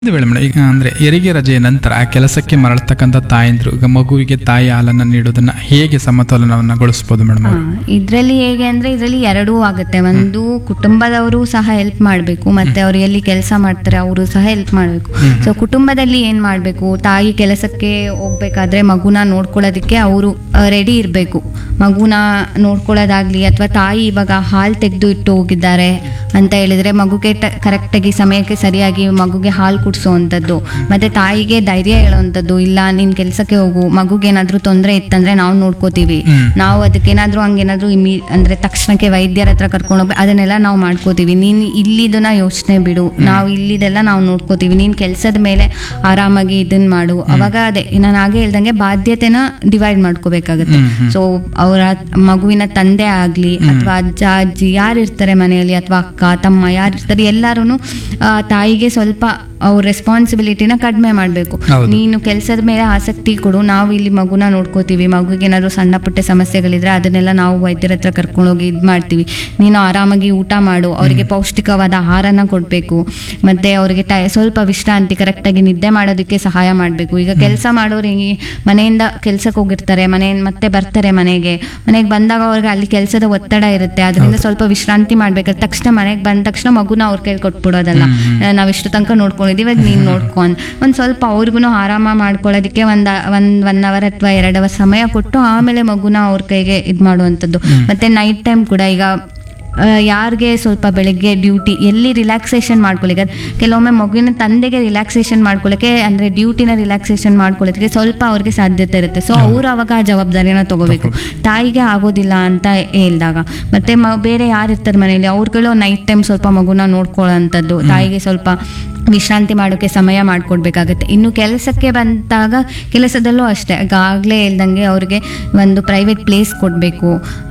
ಒಂದು ವೇಳೆ ಮೇಡಮ್ ಈಗ ಅಂದ್ರೆ ಹೆರಿಗೆ ರಜೆಯ ನಂತರ ಕೆಲಸಕ್ಕೆ ಮರಳತಕ್ಕಂಥ ತಾಯಂದ್ರು ಈಗ ಮಗುವಿಗೆ ತಾಯಿ ಹಾಲನ್ನ ನೀಡೋದನ್ನ ಹೇಗೆ ಸಮತೋಲನವನ್ನ ಗೊಳಿಸಬಹುದು ಮೇಡಮ್ ಹಾ, ಇದ್ರಲ್ಲಿ ಹೇಗೆ ಅಂದ್ರೆ ಇದ್ರಲ್ಲಿ ಎರಡೂ ಆಗುತ್ತೆ ಒಂದು ಕುಟುಂಬದವರು ಸಹ ಹೆಲ್ಪ್ ಮಾಡಬೇಕು ಮತ್ತೆ ಅವ್ರು ಎಲ್ಲಿ ಕೆಲಸ ಮಾಡ್ತಾರೆ ಅವರು ಸಹ ಹೆಲ್ಪ್ ಮಾಡಬೇಕು ಸೊ ಕುಟುಂಬದಲ್ಲಿ ಏನ್ ಮಾಡಬೇಕು ತಾಯಿ ಕೆಲಸಕ್ಕೆ ಹೋಗ್ಬೇಕಾದ್ರೆ ಮಗುನ ನೋಡ್ಕೊಳ್ಳೋದಕ್ಕೆ ಅವರು ರೆಡಿ ಇರಬೇಕು ಮಗುನ ನೋಡ್ಕೊಳ್ಳೋದಾಗ್ಲಿ ಅಥವಾ ತಾಯಿ ಇವಾಗ ಹಾಲು ತೆಗೆದು ಇಟ್ಟು ಹೋಗಿದ್ದಾರೆ ಅಂತ ಹೇಳಿದ್ರೆ ಮಗುಗೆ ಕರೆಕ್ಟಾಗಿ ಸಮಯಕ್ಕೆ ಸರಿಯಾಗಿ ಮಗುಗೆ ಹಾಲು ಕುಡಿಸೋವಂಥದ್ದು ಮತ್ತೆ ತಾಯಿಗೆ ಧೈರ್ಯ ಹೇಳೋವಂಥದ್ದು ಇಲ್ಲ ನೀನ್ ಕೆಲಸಕ್ಕೆ ಹೋಗು ಮಗುಗೇನಾದ್ರೂ ತೊಂದರೆ ಇತ್ತಂದ್ರೆ ನಾವು ನೋಡ್ಕೋತೀವಿ ಹ್ಮ್. ನಾವು ಅದಕ್ಕೇನಾದ್ರೂ ಹಂಗೇನಾದ್ರೂ ಇಮಿ ಅಂದ್ರೆ ತಕ್ಷಣಕ್ಕೆ ವೈದ್ಯರ ಹತ್ರ ಕರ್ಕೊಂಡು ಹೋಗಿ ಅದನ್ನೆಲ್ಲ ನಾವು ಮಾಡ್ಕೋತೀವಿ ನೀನ್ ಇಲ್ಲಿದನ್ನ ಯೋಚನೆ ಬಿಡು ನಾವು ಇಲ್ಲಿದೆಲ್ಲ ನಾವು ನೋಡ್ಕೋತೀವಿ ನೀನ್ ಕೆಲ್ಸದ ಮೇಲೆ ಆರಾಮಾಗಿ ಇದನ್ನ ಮಾಡು ಅವಾಗ ಅದೇ ನಾನು ಹಾಗೆ ಹೇಳ್ದಂಗೆ ಬಾಧ್ಯತೆನ ಡಿವೈಡ್ ಮಾಡ್ಕೋಬೇಕಾಗುತ್ತೆ ಹ್ಮ್, ಹ್ಮ್. ಸೊ ಅವರ ಮಗುವಿನ ತಂದೆ ಆಗ್ಲಿ ಅಥವಾ ಅಜ್ಜ ಅಜ್ಜಿ ಯಾರು ಇರ್ತಾರೆ ಮನೆಯಲ್ಲಿ ಅಥವಾ ಅಕ್ಕ ತಮ್ಮ ಯಾರು ಇರ್ತಾರೆ ಎಲ್ಲಾರು ತಾಯಿಗೆ ಸ್ವಲ್ಪ ಅವ್ರ ರೆಸ್ಪಾನ್ಸಿಬಿಲಿಟಿನ ಕಡಿಮೆ ಮಾಡಬೇಕು ಹೌದು. ನೀನು ಕೆಲಸದ ಮೇಲೆ ಆಸಕ್ತಿ ಕೊಡು ನಾವು ಇಲ್ಲಿ ಮಗುನ ನೋಡ್ಕೋತೀವಿ ಮಗುಗೆ ಏನಾದ್ರು ಸಣ್ಣ ಪುಟ್ಟ ಸಮಸ್ಯೆಗಳಿದ್ರೆ ಅದನ್ನೆಲ್ಲ ನಾವು ವೈದ್ಯರ ಹತ್ರ ಕರ್ಕೊಂಡೋಗಿ ಇದು ಮಾಡ್ತೀವಿ ನೀನು ಆರಾಮಾಗಿ ಊಟ ಮಾಡು ಅವರಿಗೆ ಪೌಷ್ಟಿಕವಾದ ಆಹಾರನ ಕೊಡಬೇಕು ಮತ್ತೆ ಅವರಿಗೆ ಟೈ ಸ್ವಲ್ಪ ವಿಶ್ರಾಂತಿ ಕರೆಕ್ಟಾಗಿ ನಿದ್ದೆ ಮಾಡೋದಕ್ಕೆ ಸಹಾಯ ಮಾಡಬೇಕು ಈಗ ಕೆಲಸ ಮಾಡೋರು ಹಿಂಗೆ ಮನೆಯಿಂದ ಕೆಲ್ಸಕ್ಕೆ ಹೋಗಿರ್ತಾರೆ ಮನೆಯಿಂದ ಮತ್ತೆ ಬರ್ತಾರೆ ಮನೆಗೆ ಮನೆಗೆ ಬಂದಾಗ ಅವ್ರಿಗೆ ಅಲ್ಲಿ ಕೆಲಸದ ಒತ್ತಡ ಇರುತ್ತೆ ಅದರಿಂದ ಸ್ವಲ್ಪ ವಿಶ್ರಾಂತಿ ಮಾಡ್ಬೇಕಾದ್ರೆ ತಕ್ಷಣ ಮನೆಗೆ ಬಂದ ತಕ್ಷಣ ಮಗುನ ಅವ್ರ ಕೈಲಿ ಕೊಟ್ಬಿಡೋದಲ್ಲ ನಾವು ಇಷ್ಟು ತನಕ ನೋಡ್ಕೊಂಡಿದ್ದೀವಿ ಇವಾಗ ನೀನು ನೋಡ್ಕೊಂಡು ಒಂದು ಸ್ವಲ್ಪ ಅವ್ರಿಗೂ ಆರಾಮ ಮಾಡ್ಕೊಳ್ಳೋದಕ್ಕೆ ಒಂದು ಒಂದು ಒನ್ ಅವರ್ ಅಥವಾ ಎರಡು ಅವರ್ ಸಮಯ ಕೊಟ್ಟು ಆಮೇಲೆ ಮಗುನ ಅವ್ರ ಕೈಗೆ ಇದು ಮಾಡುವಂಥದ್ದು ಮತ್ತೆ ನೈಟ್ ಟೈಮ್ ಕೂಡ ಈಗ ಆ, ಯಾರಿಗೆ ಸ್ವಲ್ಪ ಬೆಳಗ್ಗೆ ಡ್ಯೂಟಿ ಎಲ್ಲಿ ರಿಲ್ಯಾಕ್ಸೇಷನ್ ಮಾಡ್ಕೊಳ್ಳಿಕ್ಕೆ ಕೆಲವೊಮ್ಮೆ ಮಗುವಿನ ತಂದೆಗೆ ರಿಲ್ಯಾಕ್ಸೇಷನ್ ಮಾಡ್ಕೊಳ್ಳೋಕೆ ಅಂದರೆ ಡ್ಯೂಟಿನ ರಿಲ್ಯಾಕ್ಸೇಷನ್ ಮಾಡ್ಕೊಳ್ಳೋದಕ್ಕೆ ಸ್ವಲ್ಪ ಅವ್ರಿಗೆ ಸಾಧ್ಯತೆ ಇರುತ್ತೆ ಸೊ ಅವರು ಅವಾಗ ಆ ಜವಾಬ್ದಾರಿನ ತಗೋಬೇಕು ತಾಯಿಗೆ ಆಗೋದಿಲ್ಲ ಅಂತ ಹೇಳಿದಾಗ ಮತ್ತೆ ಮ ಬೇರೆ ಯಾರು ಇರ್ತಾರೆ ಮನೆಯಲ್ಲಿ ಅವ್ರುಗಳು ನೈಟ್ ಟೈಮ್ ಸ್ವಲ್ಪ ಮಗುನ ನೋಡ್ಕೊಳ್ಳೋಂಥದ್ದು ತಾಯಿಗೆ ಸ್ವಲ್ಪ ವಿಶ್ರಾಂತಿ ಮಾಡೋಕ್ಕೆ ಸಮಯ ಮಾಡಿಕೊಡ್ಬೇಕಾಗತ್ತೆ ಇನ್ನು ಕೆಲಸಕ್ಕೆ ಬಂದಾಗ ಕೆಲಸದಲ್ಲೂ ಅಷ್ಟೇ ಈಗಾಗಲೇ ಹೇಳ್ದಂಗೆ ಅವ್ರಿಗೆ ಒಂದು ಪ್ರೈವೇಟ್ ಪ್ಲೇಸ್ ಕೊಡಬೇಕು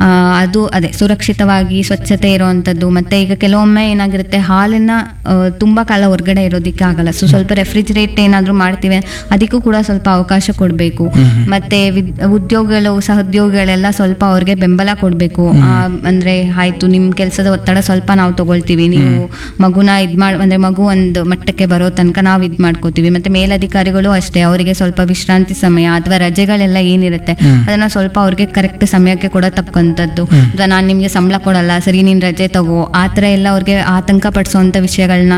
ಅದು ಅದೇ ಸುರಕ್ಷಿತವಾಗಿ ಸ್ವಚ್ಛತೆ ಇರುವಂಥದ್ದು ಮತ್ತೆ ಈಗ ಕೆಲವೊಮ್ಮೆ ಏನಾಗಿರುತ್ತೆ ಹಾಲನ್ನ ಆ, ತುಂಬಾ ಕಾಲ ಹೊರಗಡೆ ಇರೋದಕ್ಕೆ ಆಗಲ್ಲ ಸೊ ಸ್ವಲ್ಪ ರೆಫ್ರಿಜಿರೇಟ್ ಏನಾದರೂ ಮಾಡ್ತೀವಿ ಅದಕ್ಕೂ ಕೂಡ ಸ್ವಲ್ಪ ಅವಕಾಶ ಕೊಡಬೇಕು ಮತ್ತೆ ವಿದ್- ಉದ್ಯೋಗಗಳು ಸಹೋದ್ಯೋಗಿಗಳೆಲ್ಲ ಸ್ವಲ್ಪ ಅವ್ರಿಗೆ ಬೆಂಬಲ ಕೊಡಬೇಕು ಅಂದ್ರೆ ಆಯ್ತು ನಿಮ್ ಕೆಲಸದ ಒತ್ತಡ ಸ್ವಲ್ಪ ನಾವು ತಗೊಳ್ತೀವಿ ನೀವು ಮಗುನ ಇದ್ ಮಾಡ್ ಅಂದ್ರೆ ಮಗು ಒಂದು ಮಟ್ಟಕ್ಕೆ ಬರೋ ತನಕ ನಾವು ಇದ್ ಮಾಡ್ಕೋತೀವಿ ಮತ್ತೆ ಮೇಲಧಿಕಾರಿಗಳು ಅಷ್ಟೇ ಅವರಿಗೆ ಸ್ವಲ್ಪ ವಿಶ್ರಾಂತಿ ಸಮಯ ಅಥವಾ ರಜೆಗಳೆಲ್ಲ ಏನಿರುತ್ತೆ ಅದನ್ನ ಸ್ವಲ್ಪ ಅವ್ರಿಗೆ ಕರೆಕ್ಟ್ ಸಮಯಕ್ಕೆ ಕೂಡ ತಕ್ಕಂಥದ್ದು ಅಥವಾ ನಾನು ನಿಮ್ಗೆ ಸಂಬಳ ಕೊಡಲ್ಲ ಸರಿ ನೀನ್ ರಜೆ ತಗೋ ಆ ಥರ ಎಲ್ಲ ಅವ್ರಿಗೆ ಆತಂಕ ಪಡಿಸೋಂಥ ವಿಷಯಗಳನ್ನ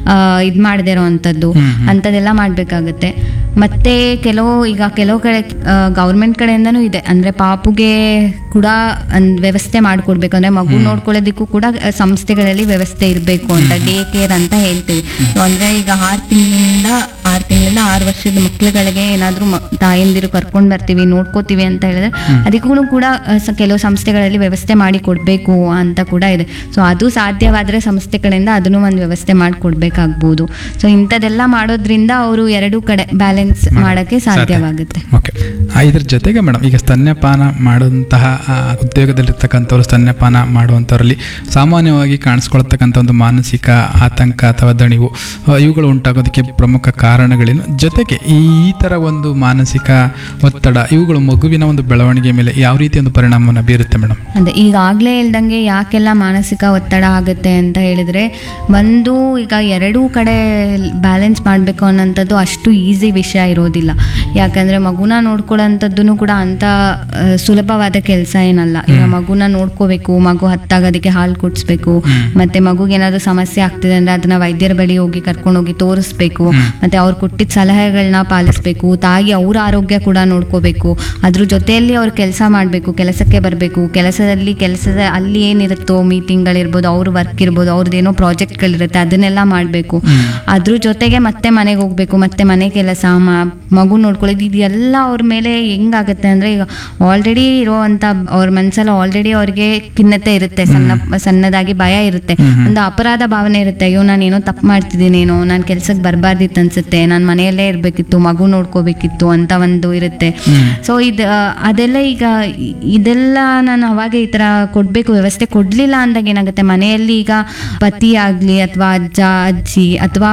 ಇದು ಮಾಡದೇ ಇರೋವಂಥದ್ದು ಅಂಥದ್ದೆಲ್ಲ ಮಾಡಬೇಕಾಗುತ್ತೆ ಮತ್ತೆ ಕೆಲವು ಈಗ ಕೆಲವು ಕಡೆ ಗೌರ್ಮೆಂಟ್ ಕಡೆಯಿಂದನೂ ಇದೆ ಅಂದ್ರೆ ಪಾಪುಗೆ ಕೂಡ ಒಂದ್ ವ್ಯವಸ್ಥೆ ಮಾಡಿಕೊಡ್ಬೇಕು ಅಂದ್ರೆ ಮಗು ನೋಡ್ಕೊಳ್ಳೋದಕ್ಕೂ ಕೂಡ ಆ, ಸಂಸ್ಥೆಗಳಲ್ಲಿ ವ್ಯವಸ್ಥೆ ಇರಬೇಕು ಅಂತ ಡೇ ಕೇರ್ ಅಂತ ಹೇಳ್ತೀವಿ So ಅಂದ್ರೆ ಈಗ ಆರು ತಿಂಗಳಿಂದ ಆರು ತಿಂಗಳಿಂದ ಆರು ವರ್ಷದ ಮಕ್ಳುಗಳಿಗೆ ಏನಾದ್ರೂ ಮ- ತಾಯಂದಿರು ಕರ್ಕೊಂಡ್ ಬರ್ತೀವಿ ನೋಡ್ಕೋತೀವಿ ಅಂತ ಹೇಳಿದ್ರೆ ಅದಕ್ಕೂ ಕೂಡ ಆ, ಸ- ಕೆಲವು ಸಂಸ್ಥೆಗಳಲ್ಲಿ ವ್ಯವಸ್ಥೆ ಮಾಡಿ ಕೊಡ್ಬೇಕು ಅಂತ ಕೂಡ ಇದೆ ಸೊ ಅದು ಸಾಧ್ಯವಾದ್ರೆ ಸಂಸ್ಥೆ ಕಡೆಯಿಂದ ಅದನ್ನು ಒಂದು ವ್ಯವಸ್ಥೆ ಮಾಡಿಕೊಡ್ಬೇಕಾಗ್ಬೋದು ಸೊ ಇಂಥದ್ದೆಲ್ಲ ಮಾಡೋದ್ರಿಂದ ಅವರು ಎರಡೂ ಕಡೆ ಬ್ಯಾಲೆನ್ಸ್ ಮಾಡಕ್ಕೆ ಸಾಧ್ಯವಾಗುತ್ತೆ ಓಕೆ ಇದ್ರ ಜೊತೆಗೆ ಮೇಡಮ್ ಈಗ ಸ್ತನ್ಯಪಾನ ಮಾಡುವಂತಹ ಆ, ಉದ್ಯೋಗದಲ್ಲಿರ್ತಕ್ಕಂಥವ್ರು ಸ್ತನ್ಯಪಾನ ಮಾಡುವಂಥವ್ರಲ್ಲಿ ಸಾಮಾನ್ಯವಾಗಿ ಕಾಣಿಸ್ಕೊಳ್ತಕ್ಕಂಥ ಒಂದು ಮಾನಸಿಕ ಆತಂಕ ಅಥವಾ ದಣಿವು ಆ, ಇವುಗಳು ಉಂಟಾಗೋದಕ್ಕೆ ಪ್ರಮುಖ ಕಾರಣಗಳೇನು ಜೊತೆಗೆ ಈ ಈ ಥರ ಒಂದು ಮಾನಸಿಕ ಒತ್ತಡ ಇವುಗಳು ಮಗುವಿನ ಒಂದು ಬೆಳವಣಿಗೆ ಮೇಲೆ ಯಾವ ರೀತಿ ಒಂದು ಪರಿಣಾಮವನ್ನು ಬೀರುತ್ತೆ ಮೇಡಮ್ ಅದೇ ಈಗಾಗಲೇ ಹೇಳ್ದಂಗೆ ಯಾಕೆಲ್ಲ ಮಾನಸಿಕ ಒತ್ತಡ ಆಗುತ್ತೆ ಅಂತ ಹೇಳಿದ್ರೆ ಒಂದು ಈಗ ಎರಡೂ ಕಡೆ ಬ್ಯಾಲೆನ್ಸ್ ಮಾಡಬೇಕು ಅನ್ನೋಂಥದ್ದು ಅಷ್ಟು ಈಸಿ ವಿಷಯ ಇರೋದಿಲ್ಲ ಯಾಕಂದ್ರೆ ಮಗುನ ನೋಡ್ಕೊಳ್ಳೋಂಥದ್ದು ಕೂಡ ಅಂತ ಆ, ಸುಲಭವಾದ ಕೆಲಸ ಏನಲ್ಲ ಈಗ ಮಗುನ ನೋಡ್ಕೋಬೇಕು ಮಗು ಹತ್ತಾಗೋದಕ್ಕೆ ಹಾಲು ಕುಡಿಸ್ಬೇಕು ಮತ್ತೆ ಮಗುಗೆ ಏನಾದ್ರು ಸಮಸ್ಯೆ ಆಗ್ತಿದೆ ಅಂದ್ರೆ ಅದನ್ನ ವೈದ್ಯರ ಬಳಿ ಹೋಗಿ ಕರ್ಕೊಂಡು ಹೋಗಿ ತೋರಿಸ್ಬೇಕು ಮತ್ತೆ ಅವ್ರು ಕೊಟ್ಟಿದ್ದ ಸಲಹೆಗಳನ್ನ ಪಾಲಿಸ್ಬೇಕು ತಾಯಿ ಅವ್ರ ಆರೋಗ್ಯ ಕೂಡ ನೋಡ್ಕೋಬೇಕು ಅದ್ರ ಜೊತೆಯಲ್ಲಿ ಅವ್ರು ಕೆಲಸ ಮಾಡಬೇಕು ಕೆಲಸಕ್ಕೆ ಬರಬೇಕು ಕೆಲಸದಲ್ಲಿ ಕೆಲಸದ ಅಲ್ಲಿ ಏನಿರುತ್ತೋ ಮೀಟಿಂಗ್ಗಳಿರ್ಬೋದು ಅವ್ರ ವರ್ಕ್ ಇರ್ಬೋದು ಅವ್ರದ್ದೇನೋ ಪ್ರಾಜೆಕ್ಟ್ಗಳಿರುತ್ತೆ ಅದನ್ನೆಲ್ಲ ಮಾಡಬೇಕು ಅದ್ರ ಜೊತೆಗೆ ಮತ್ತೆ ಮನೆಗೆ ಹೋಗ್ಬೇಕು ಮತ್ತೆ ಮನೆ ಕೆಲಸ ಮ- ಮಗು ನೋಡ್ಕೊಳ್ಳೋದು ಇದೆಲ್ಲ ಅವ್ರ ಮೇಲೆ ಹೆಂಗಾಗುತ್ತೆ ಅಂದ್ರೆ ಈಗ ಆಲ್ರೆಡಿ ಇರುವಂತ ಅವ್ರ ಮನ್ಸಲ್ಲಿ ಆಲ್ರೆಡಿ ಅವ್ರಿಗೆ ಖಿನ್ನತೆ ಇರುತ್ತೆ ಸಣ್ಣ ಸಣ್ಣದಾಗಿ ಭಯ ಇರುತ್ತೆ ಒಂದು ಅಪರಾಧ ಭಾವನೆ ಇರುತ್ತೆ ಅಯ್ಯೋ ನಾನು ಏನೋ ತಪ್ಪು ಮಾಡ್ತಿದ್ದೀನೇನೋ ನಾನು ಕೆಲ್ಸಕ್ಕೆ ಬರಬಾರ್ದಿತ್ತು ಅನ್ಸುತ್ತೆ ನಾನು ಮನೆಯಲ್ಲೇ ಇರಬೇಕಿತ್ತು ಮಗು ನೋಡ್ಕೋಬೇಕಿತ್ತು ಅಂತ ಒಂದು ಇರುತ್ತೆ ಸೊ ಇದು ಅದೆಲ್ಲ ಈಗ ಇ- ಇದೆಲ್ಲ ನಾನು ಅವಾಗ ಈ ತರ ಕೊಡ್ಬೇಕು ವ್ಯವಸ್ಥೆ ಕೊಡ್ಲಿಲ್ಲ ಅಂದಾಗ ಏನಾಗುತ್ತೆ ಮನೆಯಲ್ಲಿ ಈಗ ಪತಿ ಆಗ್ಲಿ ಅಥವಾ ಅಜ್ಜ ಅಜ್ಜಿ ಅಥವಾ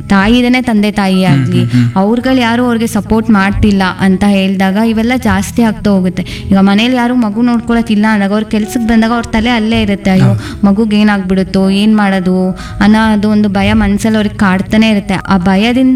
ತಾಯಿದೇನೆ ತಂದೆ ತಾಯಿ ಆಗ್ಲಿ ಅವ್ರುಗಳು ಯಾರು ಅವ್ರಿಗೆ ಸಪೋರ್ಟ್ ಮಾಡ್ತಿಲ್ಲ ಅಂತ ಹೇಳಿದಾಗ ಇವೆಲ್ಲ ಜಾಸ್ತಿ ಆಗ್ತಾ ಹೋಗುತ್ತೆ ಈಗ ಮನೇಲಿ ಯಾರು ಮಗು ನೋಡ್ಕೊಳತಿಲ್ಲ ಅಂದಾಗ ಅವ್ರ ಕೆಲ್ಸಕ್ಕೆ ಬಂದಾಗ ಅವ್ರ ತಲೆ ಅಲ್ಲೇ ಇರುತ್ತೆ ಅಯ್ಯೋ ಮಗುಗೆ ಏನಾಗ್ಬಿಡುತ್ತೋ ಏನ್ ಮಾಡೋದು ಅನ್ನೋದು ಒಂದು ಭಯ ಮನ್ಸಲ್ಲಿ ಅವ್ರಿಗೆ ಕಾಡ್ತಾನೆ ಇರುತ್ತೆ ಆ ಭಯದಿಂದ